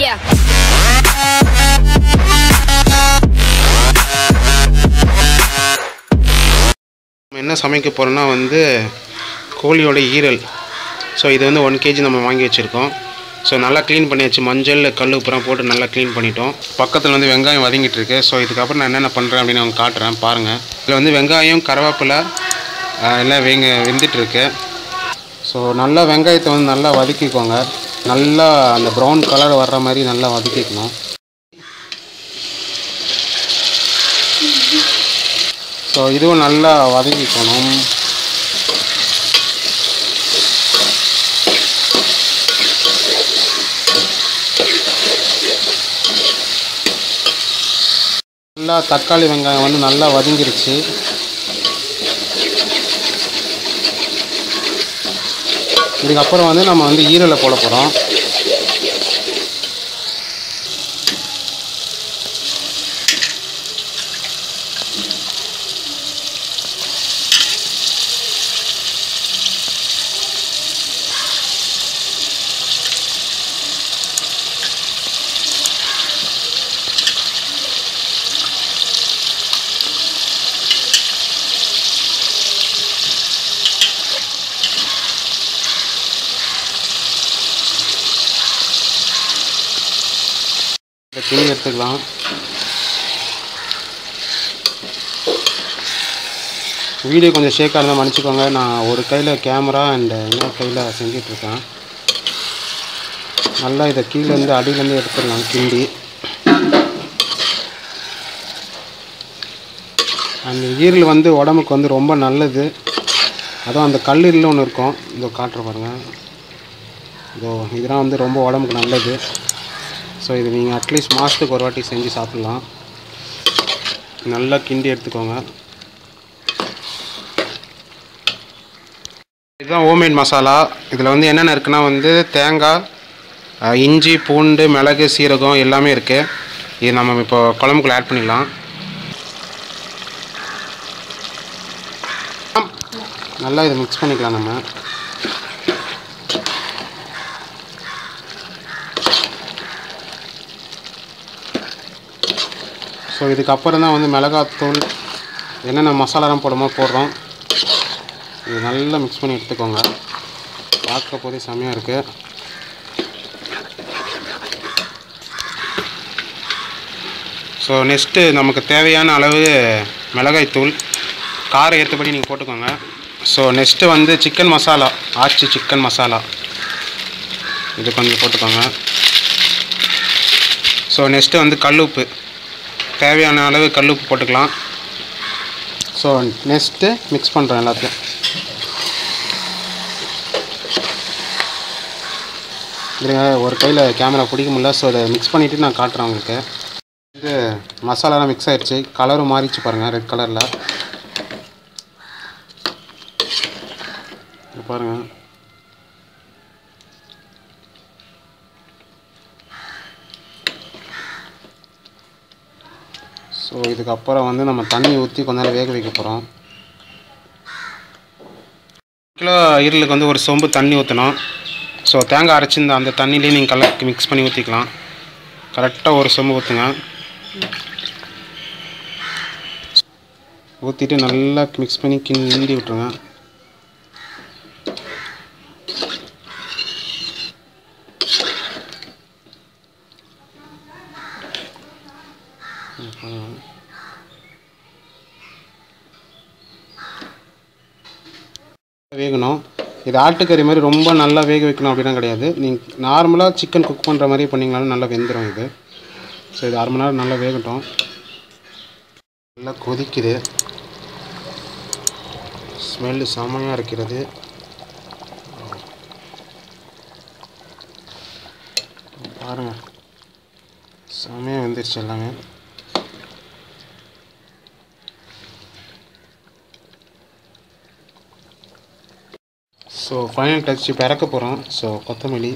Yeah. நம்ம என்ன சமைக்க போகிறோம்னா வந்து கோழியோட ஈரல் ஸோ இது வந்து ஒன் கேஜி நம்ம வாங்கி வச்சுருக்கோம் ஸோ நல்லா க்ளீன் பண்ணியாச்சு மஞ்சள் கல் உப்புறம் போட்டு நல்லா க்ளீன் பண்ணிட்டோம் பக்கத்தில் வந்து வெங்காயம் வதங்கிட்டு இருக்கு ஸோ இதுக்கப்புறம் நான் என்னென்ன பண்ணுறேன் அப்படின்னு அவங்க காட்டுறேன் பாருங்கள் இதில் வந்து வெங்காயம் கருவேப்பிலை ஆஹ், எல்லாம் வெங்க வெந்துட்டு இருக்கு ஸோ நல்லா வெங்காயத்தை வந்து நல்லா வதக்கிக்கோங்க நல்லா அந்த ப்ரௌன் கலர் வர்ற மாதிரி நல்லா வதக்கிக்கணும் ஸோ இதுவும் நல்லா வதக்கிக்கணும் நல்லா தக்காளி வெங்காயம் வந்து நல்லா வதங்கிருச்சு இதுக்கப்புறம் வந்து நம்ம வந்து ஈரலை போட போகிறோம் இந்த கிளி எடுத்துக்கலாம் வீடியோ கொஞ்சம் ஷேக்காக இருந்தால் மன்னிச்சிக்கோங்க நான் ஒரு கையில் கேமரா அண்ட் இன்னொரு கையில் செஞ்சிட்ருக்கேன் நல்லா இதை கீழேருந்து அடியிலேருந்து எடுத்துடலாம் கிண்டி அந்த ஈரல் வந்து உடம்புக்கு வந்து ரொம்ப நல்லது அதுவும் அந்த கல்லீரல் ஒன்று இருக்கும் இதோ காட்டுற பாருங்கள் இதோ இதெல்லாம் வந்து ரொம்ப உடம்புக்கு நல்லது ஸோ இது நீங்கள் அட்லீஸ்ட் மாதத்துக்கு ஒரு வாட்டி செஞ்சு சாப்பிட்லாம் நல்லா கிண்டி எடுத்துக்கோங்க இதுதான் ஹோம்மேட் மசாலா இதில் வந்து என்னென்ன இருக்குன்னா வந்து தேங்காய் அஹ், இஞ்சி பூண்டு மிளகு சீரகம் எல்லாமே இருக்குது இது நம்ம இப்போ குழம்புக்குள்ள ஆட் பண்ணிடலாம் நல்லா இதை மிக்ஸ் பண்ணிக்கலாம் நம்ம ஸோ இதுக்கப்புறம் தான் வந்து மிளகாத்தூள் என்னென்ன மசாலாலாம் போடுமோ போடுறோம் இது நல்லா மிக்ஸ் பண்ணி எடுத்துக்கோங்க பார்க்க போதே செம்மையாக இருக்குது ஸோ நெக்ஸ்ட்டு நமக்கு தேவையான அளவு மிளகாய்த்தூள் காரம் ஏற்றபடி நீங்கள் போட்டுக்கோங்க ஸோ நெக்ஸ்ட்டு வந்து சிக்கன் மசாலா ஆச்சி சிக்கன் மசாலா இது கொஞ்சம் போட்டுக்கோங்க ஸோ நெக்ஸ்ட்டு வந்து கல்லுப்பு தேவையான அளவு கல்லுப்பு போட்டுக்கலாம் ஸோ நெக்ஸ்ட்டு மிக்ஸ் பண்ணுறோம் எல்லாத்தையும் இருங்க ஒரு கையில் கேமரா பிடிக்க முடியல ஸோ அதை மிக்ஸ் பண்ணிவிட்டு நான் காட்டுறேன் உங்களுக்கு இது மசாலாலாம் மிக்ஸ் ஆயிடுச்சு கலரும் மாறிச்சு பாருங்கள் ரெட் கலரில் பாருங்கள் ஸோ இதுக்கப்புறம் வந்து நம்ம தண்ணி ஊற்றி கொஞ்ச நேரம் வேக வைக்க போகிறோம் கிலோ ஈரலுக்கு வந்து ஒரு சொம்பு தண்ணி ஊற்றணும் ஸோ தேங்காய் அரைச்சிருந்த அந்த தண்ணியிலே நீங்கள் கலக்கி மிக்ஸ் பண்ணி ஊற்றிக்கலாம் கரெக்டாக ஒரு சொம்பு ஊற்றுங்க ஊற்றிட்டு நல்லா மிக்ஸ் பண்ணி கிண்டி விட்ருங்க வேகணும் இது ஆட்டுக்கறி மாதிரி ரொம்ப நல்லா வேக வைக்கணும் அப்படிலாம் கிடையாது நீங்கள் நார்மலாக சிக்கன் குக் பண்ணுற மாதிரி பண்ணிங்கனாலும் நல்லா வெந்துடும் இது ஸோ இது அரை மணி நேரம் நல்லா வேகட்டும் நல்லா கொதிக்குது ஸ்மெல்லு செமையாக இருக்கிறது பாருங்கள் செமையாக வெந்துருச்சு எல்லாமே ஸோ ஃபைனல் டச் இப்போ இறக்க போகிறோம் ஸோ கொத்தமல்லி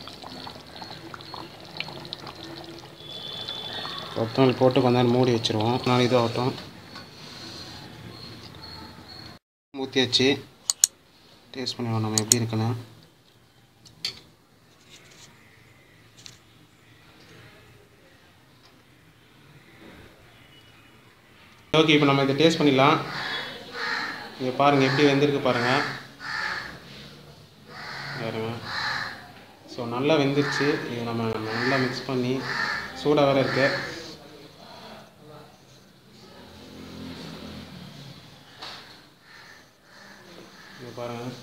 கொத்தமல்லி போட்டு கொஞ்ச நேரம் மூடி வச்சுருவோம் நாலு இது ஆகட்டும் ஊற்றியாச்சு டேஸ்ட் பண்ணுவோம் நம்ம எப்படி இருக்குன்னு ஓகே இப்போ நம்ம இதை டேஸ்ட் பண்ணிடலாம் இங்கே பாருங்கள் எப்படி வெந்திருக்கு பாருங்கள் பாருங்க ஸோ நல்லா வெந்துருச்சு இது நம்ம நல்லா மிக்ஸ் பண்ணி சூடாக வேறு இருக்கு இங்கே பாருங்கள்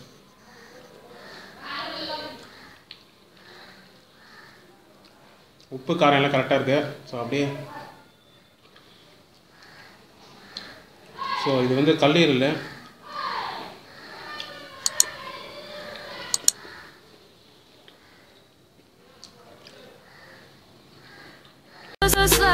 உப்பு காரம் எல்லாம் கரெக்டாக இருக்குது ஸோ அப்படியே ஸோ இது வந்து கல்லீரல் so slow.